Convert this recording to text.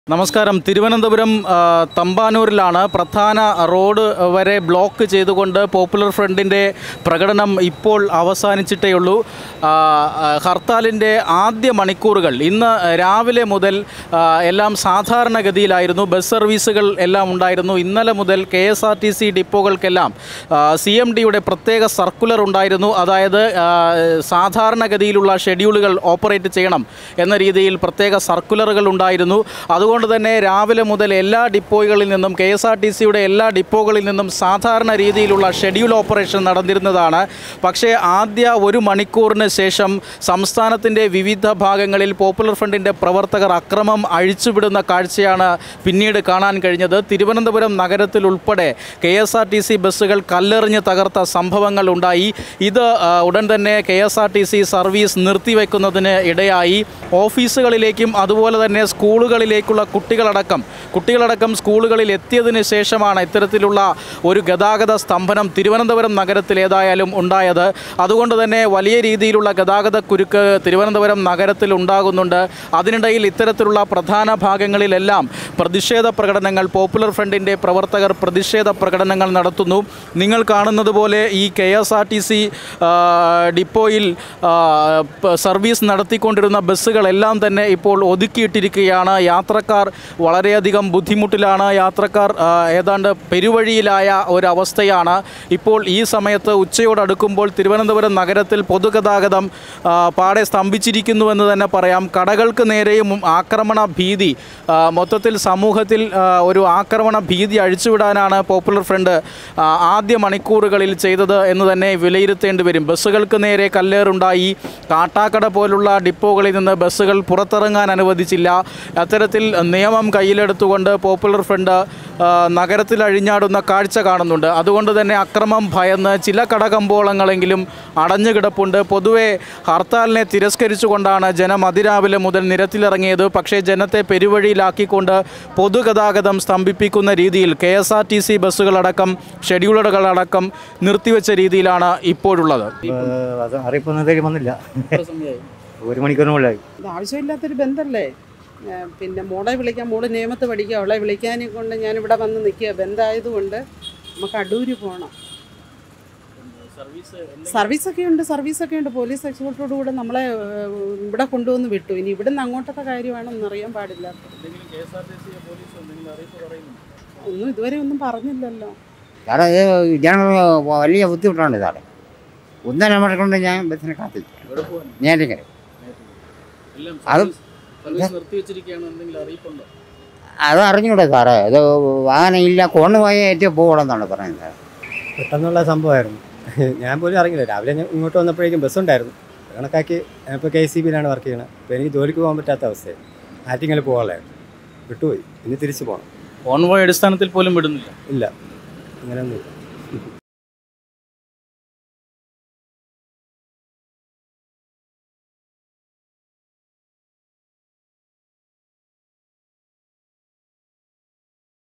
നമസ്കാരം തിരുവനന്തപുരം ആ, തമ്പാനൂരിലാണ് പ്രധാന റോഡ് വരെ ബ്ലോക്ക് ചെയ്തുകൊണ്ട് പോപ്പുലർ ഫ്രണ്ടിൻ്റെ പ്രകടനം ഇപ്പോൾ അവസാനിച്ചിട്ടേയുള്ളൂ ആ, ആ, ഹർത്താലിൻ്റെ ആദ്യ മണിക്കൂറുകൾ ഇന്ന് രാവിലെ മുതൽ ആ, എല്ലാം സാധാരണഗതിയിലായിരുന്നു ബസ് സർവീസുകൾ എല്ലാം ഉണ്ടായിരുന്നു ഇന്നലെ മുതൽ K S R T C ഡിപ്പോകൾക്കെല്ലാം സി എം ഡിയുടെ പ്രത്യേക സർക്കുലർ ഉണ്ടായിരുന്നു അതായത് ആ, സാധാരണഗതിയിലുള്ള ഷെഡ്യൂളുകൾ ഓപ്പറേറ്റ് ചെയ്യണം എന്ന രീതിയിൽ പ്രത്യേക സർക്കുലറുകൾ ഉണ്ടായിരുന്നു അതുകൊണ്ട് തന്നെ രാവിലെ മുതൽ എല്ലാ ഡിപ്പോകളിൽ നിന്നും കെ എസ് ആർ ടി സിയുടെ എല്ലാ ഡിപ്പോകളിൽ നിന്നും സാധാരണ രീതിയിലുള്ള ഷെഡ്യൂൾ ഓപ്പറേഷൻ നടന്നിരുന്നതാണ് പക്ഷേ ആദ്യ ഒരു മണിക്കൂറിന് ശേഷം സംസ്ഥാനത്തിൻ്റെ വിവിധ ഭാഗങ്ങളിൽ പോപ്പുലർ ഫ്രണ്ടിൻ്റെ പ്രവർത്തകർ അക്രമം അഴിച്ചുവിടുന്ന കാഴ്ചയാണ് പിന്നീട് കാണാൻ കഴിഞ്ഞത് തിരുവനന്തപുരം നഗരത്തിൽ ഉൾപ്പെടെ K S R T C ബസ്സുകൾ കല്ലെറിഞ്ഞ് തകർത്ത സംഭവങ്ങൾ ഉണ്ടായി ഇത് ആ, ഉടൻ തന്നെ K S R T C service നിർത്തിവെക്കുന്നതിന് ഇടയായി ഓഫീസുകളിലേക്കും അതുപോലെ തന്നെ സ്കൂളുകളിലേക്കുള്ള കുട്ടികളടക്കം കുട്ടികളടക്കം സ്കൂളുകളിൽ എത്തിയതിന് ശേഷമാണ് ഇത്തരത്തിലുള്ള ഒരു ഗതാഗത സ്തംഭനം തിരുവനന്തപുരം നഗരത്തിൽ ഏതായാലും ഉണ്ടായത് അതുകൊണ്ട് തന്നെ വലിയ രീതിയിലുള്ള ഗതാഗത കുരുക്ക് തിരുവനന്തപുരം നഗരത്തിൽ ഉണ്ടാകുന്നുണ്ട് അതിനിടയിൽ ഇത്തരത്തിലുള്ള പ്രധാന ഭാഗങ്ങളിലെല്ലാം പ്രതിഷേധ പ്രകടനങ്ങൾ പോപ്പുലർ ഫ്രണ്ടിൻ്റെ പ്രവർത്തകർ പ്രതിഷേധ പ്രകടനങ്ങൾ നടത്തുന്നു നിങ്ങൾ കാണുന്നത് പോലെ ഈ K S R T C ഡിപ്പോയിൽ ആ, പ- സർവീസ് നടത്തിക്കൊണ്ടിരുന്ന ബസ്സുകളെല്ലാം തന്നെ ഇപ്പോൾ ഒതുക്കിയിട്ടിരിക്കുകയാണ് യാത്രക്കാർ വളരെയധികം ബുദ്ധിമുട്ടിലാണ് യാത്രക്കാർ ആ, ഏതാണ്ട് പെരുവഴിയിലായ ഒരവസ്ഥയാണ് ഇപ്പോൾ ഈ സമയത്ത് ഉച്ചയോടടുക്കുമ്പോൾ തിരുവനന്തപുരം നഗരത്തിൽ പൊതുഗതാഗതം ആ, പാടെ സ്തംഭിച്ചിരിക്കുന്നുവെന്ന് തന്നെ പറയാം കടകൾക്ക് നേരെയും ആക്രമണ ഭീതി ആ, മൊത്തത്തിൽ സമൂഹത്തിൽ ആ, ഒരു ആക്രമണ ഭീതി അഴിച്ചുവിടാനാണ് പോപ്പുലർ ഫ്രണ്ട് ആ, ആദ്യ മണിക്കൂറുകളിൽ ചെയ്തത് എന്ന് തന്നെ വിലയിരുത്തേണ്ടി വരും ബസ്സുകൾക്ക് നേരെ കല്ലേറുണ്ടായി കാട്ടാക്കട പോലുള്ള ഡിപ്പോകളിൽ നിന്ന് ബസ്സുകൾ പുറത്തിറങ്ങാൻ അനുവദിച്ചില്ല അത്തരത്തിൽ നിയമം കയ്യിലെടുത്തുകൊണ്ട് പോപ്പുലർ ഫ്രണ്ട് ആ, നഗരത്തിൽ അഴിഞ്ഞാടുന്ന കാഴ്ച കാണുന്നുണ്ട് അതുകൊണ്ട് തന്നെ അക്രമം ഭയന്ന് ചില കടകമ്പോളങ്ങളെങ്കിലും അടഞ്ഞു കിടപ്പുണ്ട് പൊതുവെ ഹർത്താലിനെ തിരസ്കരിച്ചുകൊണ്ടാണ് ജനം അതിരാവിലെ മുതൽ നിരത്തിലിറങ്ങിയത് പക്ഷേ ജനത്തെ പെരുവഴിയിലാക്കിക്കൊണ്ട് പൊതുഗതാഗതം സ്തംഭിപ്പിക്കുന്ന രീതിയിൽ K S R T C ബസ്സുകളടക്കം ഷെഡ്യൂളുകളടക്കം നിർത്തിവെച്ച രീതിയിലാണ് ഇപ്പോഴുള്ളത് ഏഹ് അത് അറിയിപ്പൊന്നും ഇതുവരെ വന്നില്ല ഒരു മണിക്കൂറിന് മുകളിലായി ഇത് ആവശ്യമില്ലാത്തൊരു ബന്ധമല്ലേ ഏ, പിന്നെ മോളെ വിളിക്കാൻ മോള് നിയമത്ത് പഠിക്കുക അവളെ വിളിക്കാനെ കൊണ്ട് ഞാനിവിടെ വന്ന് നിൽക്കുക ബന്ധമായതുകൊണ്ട് നമുക്ക് അടൂര് പോകണം സർവീസൊക്കെ ഉണ്ട് സർവീസൊക്കെ ഉണ്ട് പോലീസ് എക്സ്പോർട്ടോട് കൂടെ നമ്മളെ ഏ, ഇവിടെ കൊണ്ടുവന്ന് വിട്ടു ഇനി ഇവിടുന്ന് അങ്ങോട്ടത്തെ കാര്യമാണെന്ന് അറിയാൻ പാടില്ല ഒന്നും ഇതുവരെ ഒന്നും പറഞ്ഞില്ലല്ലോ സാറേ ഇത് ജനങ്ങൾ വലിയ ബുദ്ധിമുട്ടാണ് സാറേ ഒന്നര മണിക്കൊണ്ട് ഞാൻ ബസ്സിനെ കാത്തിരിക്കും നേരിങ്ങനെ അത് അത് അറിഞ്ഞൂടെ സാറേ ഇത് വാഹനം ഇല്ല കൊണ്ടുപോയി ഏറ്റവും പോകണമെന്നാണ് പറയുന്നത് സാറേ പെട്ടെന്നുള്ള സംഭവമായിരുന്നു ഞാൻ പോലും അറിഞ്ഞില്ല രാവിലെ ഞാൻ ഇങ്ങോട്ട് വന്നപ്പോഴേക്കും ബസ്സുണ്ടായിരുന്നു അത് കണക്കാക്കി ഇപ്പോൾ കെ സി ബിയിലാണ് വർക്ക് ചെയ്യണത് അപ്പോൾ എനിക്ക് ജോലിക്ക് പോകാൻ പറ്റാത്ത അവസ്ഥയായി ആറ്റിങ്ങൽ പോകാനുള്ളായിരുന്നു വിട്ടുപോയി ഇനി തിരിച്ചു പോകണം ഓൺവോയ് അടിസ്ഥാനത്തിൽ പോലും വിടുന്നില്ല ഇല്ല അങ്ങനെയൊന്നുമില്ല